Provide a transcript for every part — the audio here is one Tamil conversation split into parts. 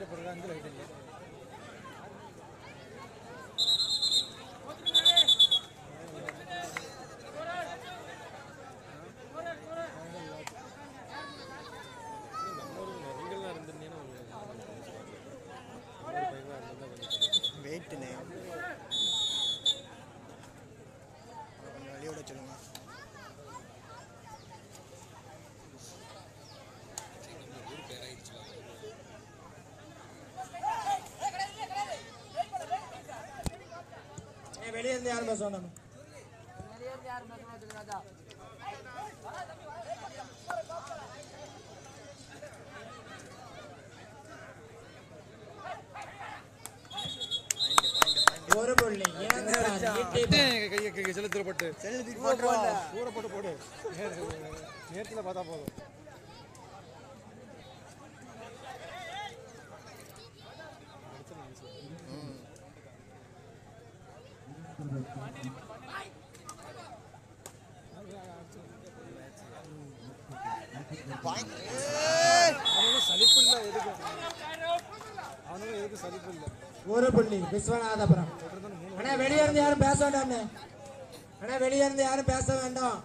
பிறகு அஞ்சு லைட் இல்லை வெயிட்டுண்ணே கொஞ்சம் வழியோட சொல்லுங்க வெளியே இருந்து யாரும் பேச வேண்டாம் ஒரு புள்ளி இனந்தார் ஈட்டி கையை கையை செலுத்திடப்பட்டு செல்லு தூக்கி போட்டுருவா ஊற போட்டு போடு நேரத்தில் பார்த்தா போதும் அவனுக்கு சலிப்பு இல்லை எதுக்கு அவனுக்கு எதுக்கு சலிப்பு இல்லை ஒரு புள்ளி விஸ்வநாதபுரம் அண்ணா வெளியே இருந்து யாரும் பேச வேண்டாம்ண்ணே அண்ணா வெளியே இருந்து யாரும் பேச வேண்டாம்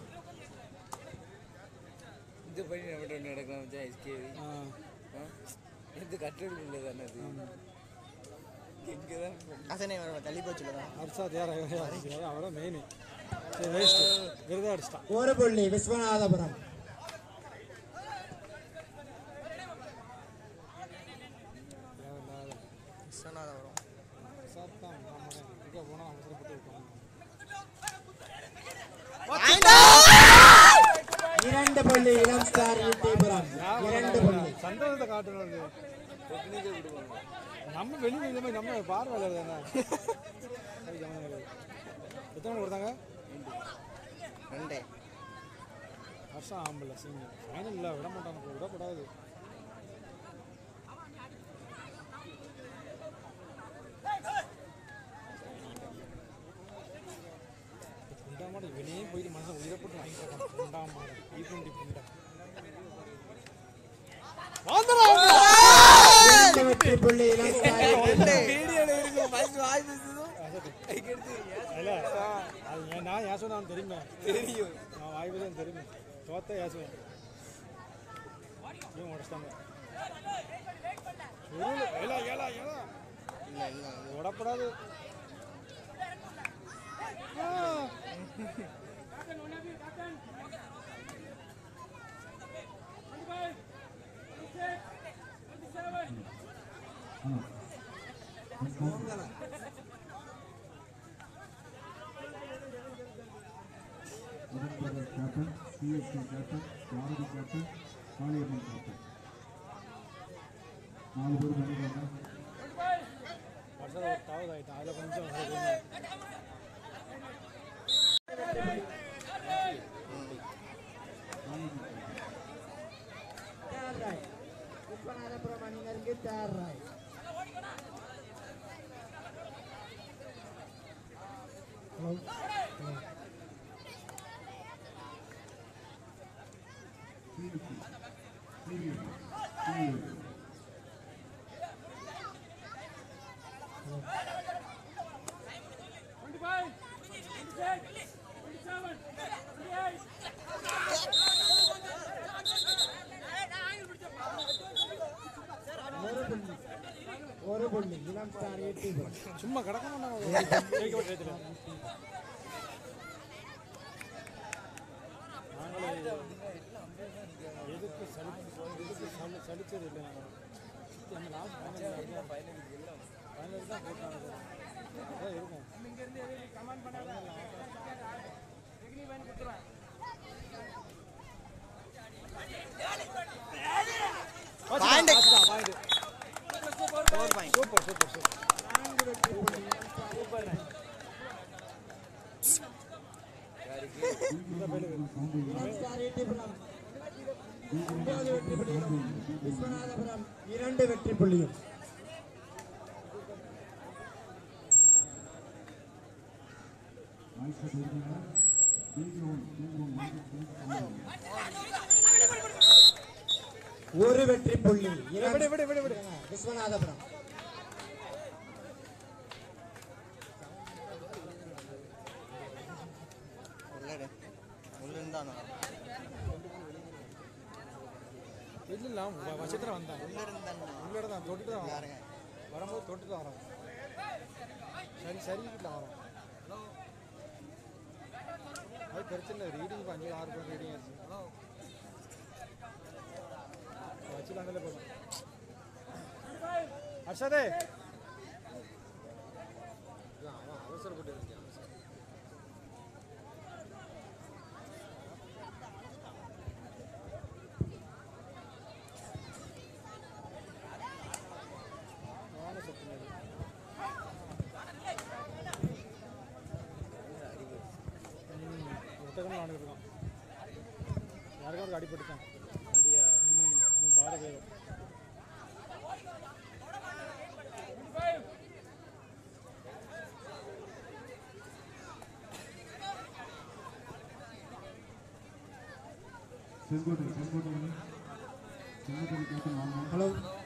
இது பண்ணி நம்மகிட்ட ஒன்று நடக்கலாம் மச்சான் எஸ்கேவி எந்த கட்டடம் இல்லை தானே அது இங்கே தான் அசனே வர தள்ளி போய் சொல்லுங்க அர்ஷாத் யார் அவரை மெயின் சரி வேஸ்ட் விருதா அடிச்சிட்டான் ஒரு புள்ளி விஸ்வநாதபுரம் தேவையில்லாத விஸ்வநாதபுரம் அர்ஷாத் தான் நம்ம எங்கே போனால் அவசரப்பட்டு இருப்பாங்க இரண்டு புள்ளி இளம் ஸ்டார் ஈட்டிபுரம் இரண்டு புள்ளி சந்தோஷத்தை காட்டணும் நம்ம வெளியே இந்த மாதிரி நம்ம பார்வையாளர் தானே அது கவனம் இல்லை. எத்தனை மணி கொடுத்தாங்க ரெண்டே வருஷம் ஆம்பளை சீனியர் ஃபைனல் இல்லை விட மாட்டாங்க விடக்கூடாது புண்டா மாடல் வெளியே போயிட்டு மனசை உயிரை போட்டு வாங்கிட்டு இருக்கான் புண்டா மாடல் ஈ டுவெண்ட்டி புண்டா இரண்டு வெற்றி புள்ளி இளம் ஸ்டார் ஈட்டிபுரம் வீடியோவில் இருக்கு ஃபர்ஸ்ட் வாய் பேசுதும் இல்ல அது ஏன் நான் ஏசுவேன் நான் தெரியுமே தெரியும் நான் வாய் பேசுவேன் தெரியுமே தோத்த ஏசுவேன் இவன் உடச்சிட்டாங்க உருளு ஏலா ஏலா ஏலா இல்லை இல்லை இது விடப்படாது ஆ. உடன்பட captain CSK captain Bharathi captain Kaliamman captain நாலு பேர் பண்ணிடுவாங்க வருஷம் ஒரு தாவது ஆயிட்டான் அதில் கொஞ்சம் அது கொஞ்சம் தேர் ராய் விஸ்வநாதபுரம் அணியினருக்கு தேர் ராய் ஹலோ சிஎஸ்கே சிஎஸ்கே சிஎஸ்கே ஒரு புள்ளி ஒரு புள்ளி இளம் ஸ்டார் ஈட்டிபுரம் சும்மா கிடக்கணும் நான் ஜெயிக்கப்பட்ட இடத்துல நாங்களே எதுக்கு சலிப்பு எதுக்கு சலி சலிச்சது இல்லை நாங்கள் அந்த லாஸ்ட் ஃபைனல் ஃபைனல் தான் போட்டாங்க அதான் இருக்கும் Point. Point four point super super super நான்கு வெற்றி புள்ளி இளம் ஸ்டார் ஈட்டிபுரம் இளம் ஸ்டார் ஈட்டிபுரம் ஒன்பது வெற்றி புள்ளிகளும் விஸ்வநாதபுரம் இரண்டு வெற்றி புள்ளியும் ஆயிஷா தெரிஞ்சுங்க டிவி ஒன் டிவி ஒன் வந்து ஒரு வெற்றி புள்ளி இளம் விடு விடு விடு விடு விஸ்வநாதபுரம் உள்ளடு உள்ள இருந்தானோ இல்ல இல்ல அவன் வச்சத்துல வந்தான் உள்ள இருந்தானோ உள்ள தான் தொட்டுட்டு தான் வரான் பாருங்க வரும்போது தொட்டு தான் வரான் சரி சரி வீட்டில் வரான் அது பிரச்சனை இல்லை ரீடிங் இப்போ அஞ்சு ஆறு பேர் ரீடிங் ஆச்சு வச்சுலாண்டே போதும் ஹர்ஷதே இல்ல, அவன் அவசரப்பட்டு இருக்கான் நானும் சத்து ஒருத்தகமும் நானும் இருக்கான் யாருக்காவது அடிபட்டுட்டான் அடியா ம் நீ பாரு பேர் செங்கோட்டை செங்கோட்டை அணி செங்கோட்டை கேப்டன் வாங்க ஹலோ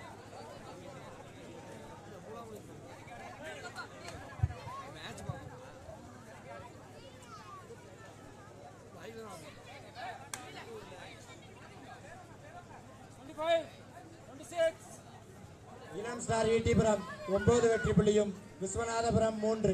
இளம் ஸ்டார் ஈட்டிபுரம் ஒன்பது வெற்றி புள்ளியும் விஸ்வநாதபுரம் மூன்று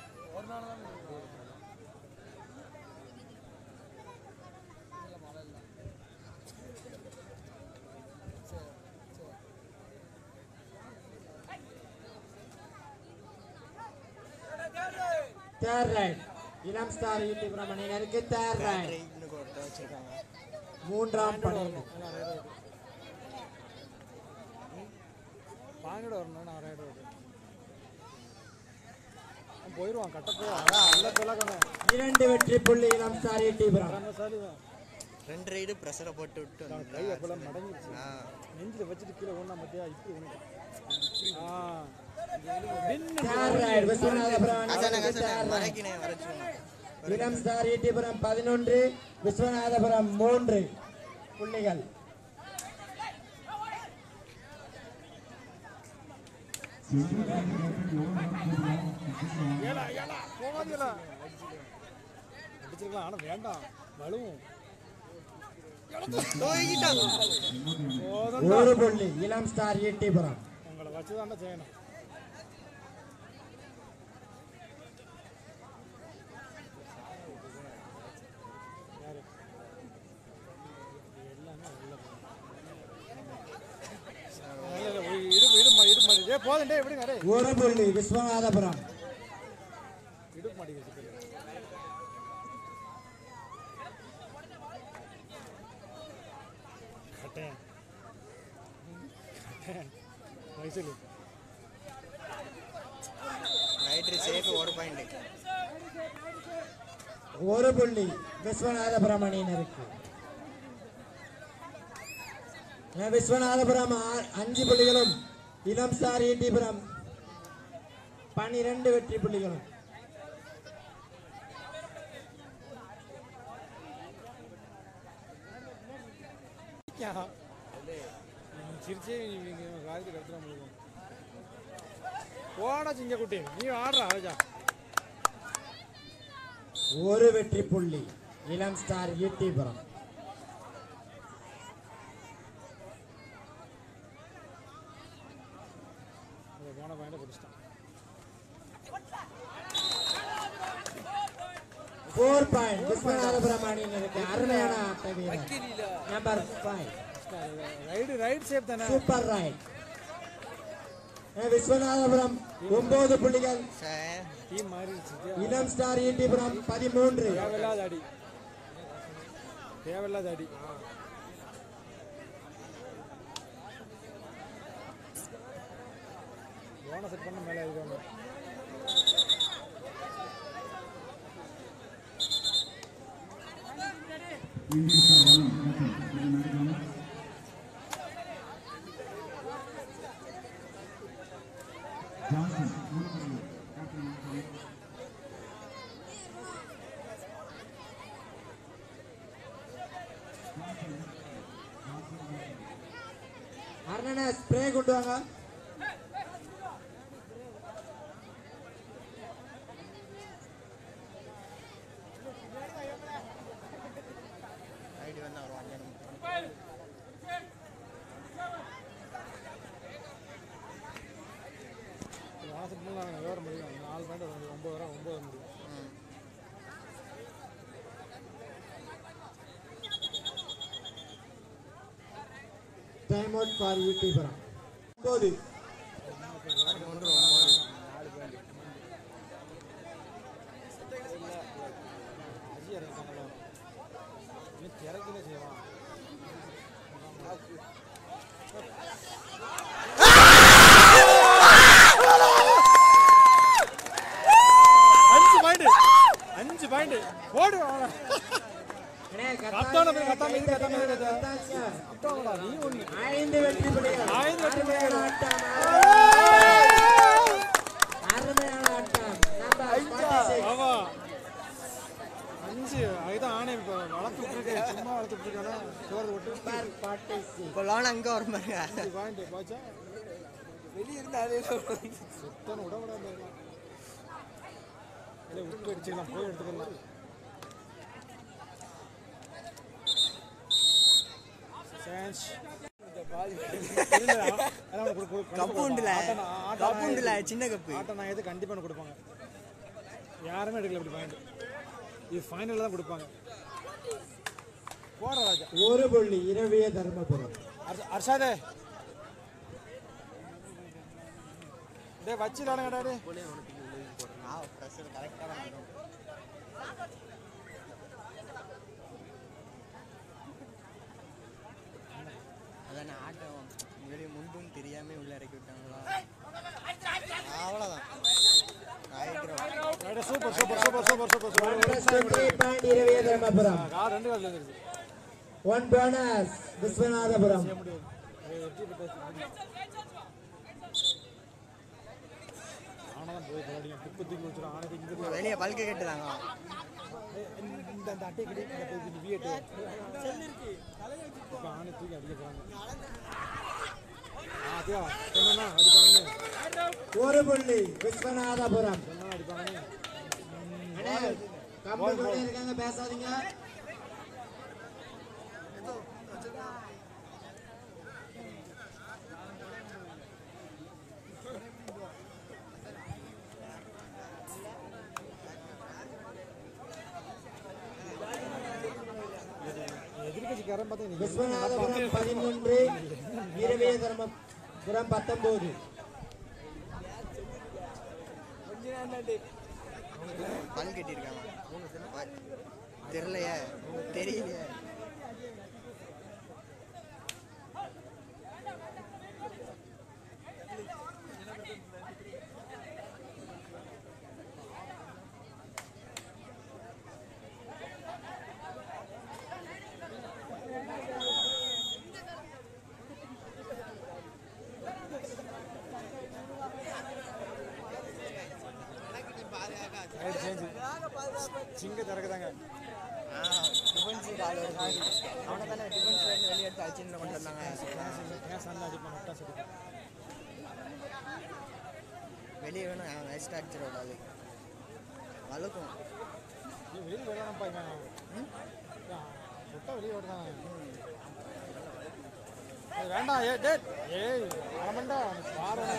தேர்ட் ரைட் இளம் ஸ்டார் ஈட்டிபுரம் அணியினருக்கு தேர்ட் ரைட் ட்ரெயின் கொடுத்து வச்சிருக்காங்க மூன்றாம் பணியினர் பாங்கட வரணும் நான் ரைடு வருது அவன் போயிடுவான் கட்ட போய் நல்ல பிள்ளைக்கணும் இரண்டு வெற்றி புள்ளி இளம் ஸ்டார் ஈட்டிபுரம் என்ன சாலிதான் ரெண்டு ரைடு ப்ரெஷரை போட்டு விட்டு கை வந்து அப்பெல்லாம் மடங்கிடுச்சு ஆ நெஞ்சில் வச்சுட்டு கீழே ஒன்றா மத்தியா இப்படி உனக்கு ஆ நின்னு தேர்ட் ரைட் விஸ்வநாதபுரம் கசன அணியினருக்கு கசன தேர்ட் ரைட் மறைக்கினே வரைச்சுவோம் இளம் ஸ்டார் ஈட்டிபுரம் பதினொன்று விஸ்வநாதபுரம் மூன்று புள்ளிகள் செங்கோட்டை அணி கேப்டன் எவ்வளோ நேரம் போடுறாங்க ஏலா ஏலா போகாதீங்களா அடிச்சிருக்கலாம் ஆனால் வேண்டாம் வலுவும் தூக்கிட்டாங்க போதும் ஒரு புள்ளி இளம் ஸ்டார் ஈட்டிபுரம் உங்களை வச்சு தானே செய்யணும் யாரு? எல்லாமே உள்ள போகும். இல்ல, இல்ல, ஒரு இடுப்பு இடுப்பு மாடி இடுப்பு மாடி ஏ போதும் டே எப்படிங்க டேய் ஒரு புள்ளி விஸ்வநாதபுரம் இடுப்பு மாடி வச்சுட்டு கட்டேன் கட்டேன் வயசுல ரைட்ரு சேஃப் ஒரு பாயிண்ட் ஒரு புள்ளி விஸ்வநாதபுரம் அணியினருக்கு அஹ் விஸ்வநாதபுரம் ஆ- அஞ்சு புள்ளிகளும் இளம் ஸ்டார் ஈட்டிபுரம் பனிரெண்டு வெற்றி புள்ளிகளும் क्या சிரிச்சே இவங்க இவன் காலத்துக்கு எடுத்துட முடியும் போடா சிங்க குட்டி நீ ஆடுறா ராஜா ஒரு வெற்றி புள்ளி இளம் ஸ்டார் ஈட்டிபுரம் அதை போன பாயிண்ட பிடிச்சிட்டான் ஃபோர் பாயிண்ட் விஸ்வநாதபுரம் அணியினருக்கு அருமையான ஆட்ட வீரர் number five raid raid safe தானே சூப்பர் ரைட் அஹ் விஸ்வநாதபுரம் ஒன்பது புள்ளிகள் சார் டீம் மாறிடுச்சு இளம் ஸ்டார் ஈட்டிபுரம் பதிமூன்று தேவையில்லாத அடி தேவையில்லாத அடி போன செட் பண்ண மேலே இருக்காங்க இந்திய ஸ்டார் அணி கேப்டன் கொஞ்சம் நடக்காம ஜான்சன் மூலப்பள்ளி கேப்டன் நடக்காம ஜான்சன் ஜான்சன் பின்னாடி கொண்டு வாங்க ரைடு வேணா வருவாங்க மாதத்துக்கு முன்னாடி நாங்கள் விவரம் முடியும் நாலு பாயிண்ட் வரும் ஒம்பது வரும் ஒம்பது வர முடியும் ம் டைம் அவுட் ஃபார் யூடியூபரம் ஒன்பது பதிமூன்று ஒம்பது அஜியா இருக்காங்களோ இன்னும் திறக்கல செய்வான் அஞ்சு பாயிண்ட் அஞ்சு பாயிண்ட் போடு அவனை. அண்ணே, கத்தான போய் கத்தாம இது கத்தாம இது கத்தாம. கத்தாச்சுங்க. கத்தாமடா, நீ ஒண்ணு ஐந்து வெற்றி புலிகள் ஐந்து வெற்றி அருமையான ஆட்டம் அருமையான ஆட்டம் நம்பர் 46. ஆமா அஞ்சு அதுதான் ஆணை இப்போ வளர்த்து விட்டுருக்கேன் சும்மா வளர்த்து விட்டுருக்கானா சோறு விட்டு நம்பர் 46. இப்போ லோன் அங்கே வரும் பாருங்க அஞ்சு பாயிண்ட் பாச்சா வெளியே இருந்து அதே சுத்தம் விட விடாம இல்லை விட்டு அடிச்சுக்கலாம் போய் எடுத்துக்கலாம் சான்ஸ் கப்பு உண்டுல கப்பு உண்டுல சின்ன கப்பு ஆட்டம் நான் எது கண்டிப்பாக கொடுப்பாங்க யாருமே எடுக்கல இப்படி பாயிண்ட் இது ஃபைனலில் தான் கொடுப்பாங்க போற ராஜா ஒரு புள்ளி இரவிய தர்மபுரம் அர்ஷ- அர்ஷாதே டேய் வச்சிடலானுங்கடா டே ஆ ப்ரெஷர் கரெக்டாக தான் வரும் அதானே ஆட்டம் வெளியே முன்பும் தெரியாம உள்ள இறக்கி விட்டாங்களா அவ்வளோதான் right super super super super super super point இரவிய தர்மபுரம் கார் ரெண்டு காலில் இருந்துச்சு ஒன் போனஸ் விஸ்வநாதபுரம் செய்ய முடியாது ஏய், வெற்றி பெற்ற ஆனதான் போய் போராடியும் திப்பு தூக்கி வச்சிடும் ஆனது இங்கே வெளியே பல்க கட்டுதாங்க இந்த அந்த அட்டை கிடையாது இந்த போய் இந்த வியட்டு இப்போ ஆனை தூக்கி அடிக்க போகிறாங்க ஆத்தியா சொன்னா அடிப்பாங்கன்னு ஒரு புள்ளி விஸ்வநாதபுரம் சொன்னா அடிப்பாங்கன்னு அண்ணே, கம்பு கூட இருக்காங்க பேசாதீங்க எதிர்கட்சிக்காரன் பார்த்தா நீ விஸ்வநாதபுரம் பதிமூன்று இரவிய தர்மபுரம் பத்தொன்பது கொஞ்ச நேரம் தாண்டி பல் கட்டியிருக்காங்க தெரியலையே தெரியலையே ரைட் சேஞ்சு சிங்க திறக்குதாங்க டிஃபென்ஸ் கால் வருது அவனை தானே டிஃபென்ஸ்ல இருந்து வெளியே எடுத்து அச்சின்னு கொண்டு வந்தாங்க ஏன் சண்டை அடிப்பான் நட்டா சரி வெளியே வேணும் அவன் வேஸ்ட்டாக அடிச்சிட விடாது வழுக்கும் நீ வெளியே விடலாம்ப்பா இவன் விட்டா வெளியே விடலாம் ஏய், வேண்டாம் ஏ டேட் ஏய் ஆமாண்டா பாருங்க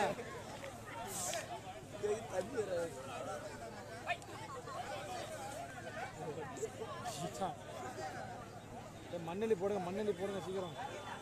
மண்ணெல்லி போடுங்க மண்ணெல்லி போடுங்க சீக்கிரம்